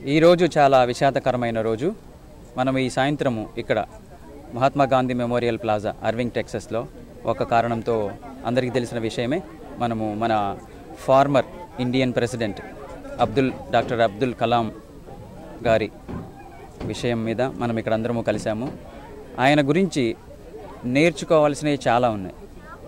ఈరోజు చాలా విషాదకరమైన రోజు మనం ఈ సాయంత్రము ఇక్కడ Mahatma Gandhi memorial plaza Irving టెక్సస్లో ఒక కారణంతో అందరికీ తెలిసిన విషయమే మనము మన former Indian president Abdul doctor Abdul Kalam గారి విషయం మీద మనం ఇక్కడ అందరము కలిసాము ఆయన గురించి నేర్చుకోవాల్సినవి చాలా ఉన్నాయి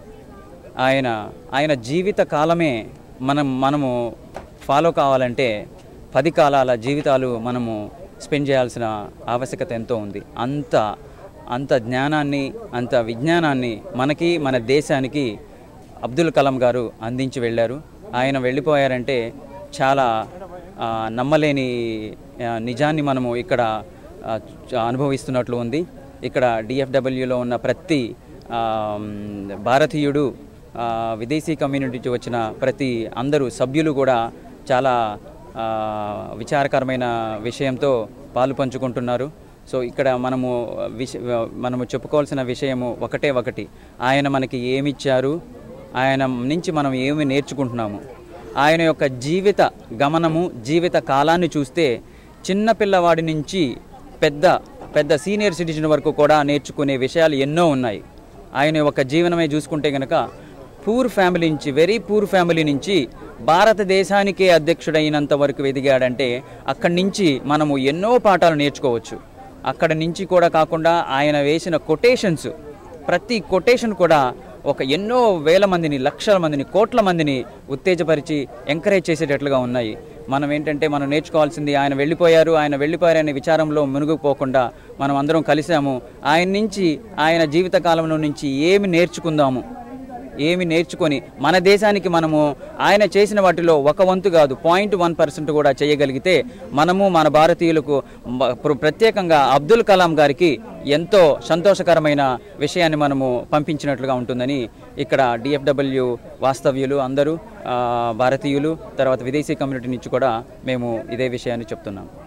ఆయన ఆయన జీవిత కాలమే మనం మనము ఫాలో కావాలంటే పది కాలాల జీవితాలు మనము స్పెండ్ చేయాల్సిన ఆవశ్యకత ఎంతో ఉంది అంత అంత జ్ఞానాన్ని అంత విజ్ఞానాన్ని మనకి మన దేశానికి అబ్దుల్ కలాం గారు అందించి వెళ్ళారు ఆయన వెళ్ళిపోయారంటే చాలా ఆ, నమ్మలేని ఆ, నిజాన్ని మనము ఇక్కడ ఆ, చ- అనుభవిస్తున్నట్లు ఉంది ఇక్కడ డిఎఫ్డబ్ల్యూలో ఉన్న ప్రతి ఆ, మ్, భారతీయుడు ఆ, విదేశీ కమ్యూనిటీ నుంచి వచ్చిన ప్రతి అందరూ సభ్యులు కూడా చాలా ఆ, విచారకరమైన విషయంతో పాలు పంచుకుంటున్నారు సో ఇక్కడ మనము విష మనము చెప్పుకోవాల్సిన విషయము ఒకటే ఒకటి ఆయన మనకి ఏమిచ్చారు ఆయన నుంచి మనం ఏమి నేర్చుకుంటున్నాము ఆయన యొక్క జీవిత గమనము జీవిత కాలాన్ని చూస్తే చిన్న పిల్లవాడి నుంచి పెద్ద పెద్ద సీనియర్ సిటిజన్ వరకు కూడా నేర్చుకునే విషయాలు ఎన్నో ఉన్నాయి ఆయన యొక్క జీవనమే చూసుకుంటే కనుక పూర్ ఫ్యామిలీ నుంచి వెరీ పూర్ ఫ్యామిలీ నుంచి భారతదేశానికే అధ్యక్షుడైనంత వరకు ఎదిగాడంటే అక్కడి నుంచి మనము ఎన్నో పాఠాలు నేర్చుకోవచ్చు అక్కడ నుంచి కూడా కాకుండా ఆయన వేసిన కొటేషన్స్ ప్రతి కొటేషన్ కూడా ఒక ఎన్నో వేల మందిని లక్షల మందిని కోట్ల మందిని ఉత్తేజపరిచి ఎంకరేజ్ చేసేటట్లుగా ఉన్నాయి మనం ఏంటంటే మనం నేర్చుకోవాల్సింది ఆయన వెళ్ళిపోయారు ఆయన వెళ్ళిపోయారనే విచారంలో మునిగిపోకుండా మనం అందరం కలిసాము ఆయన నుంచి ఆయన జీవితకాలంలో నుంచి ఏమి నేర్చుకుందాము ఏమి నేర్చుకొని మన దేశానికి మనము ఆయన చేసిన వాటిలో ఒక వంతు కాదు పాయింట్ వన్ పర్సెంట్ కూడా చేయగలిగితే మనము మన భారతీయులకు మ- ప్ర- ప్రత్యేకంగా అబ్దుల్ కలాం గారికి ఎంతో సంతోషకరమైన విషయాన్ని మనము పంపించినట్లుగా ఉంటుందని ఇక్కడ డిఎఫ్డబ్ల్యూ వాస్తవ్యులు అందరూ ఆ, భారతీయులు తర్వాత విదేశీ కమ్యూనిటీ నుంచి కూడా మేము ఇదే విషయాన్ని చెప్తున్నాం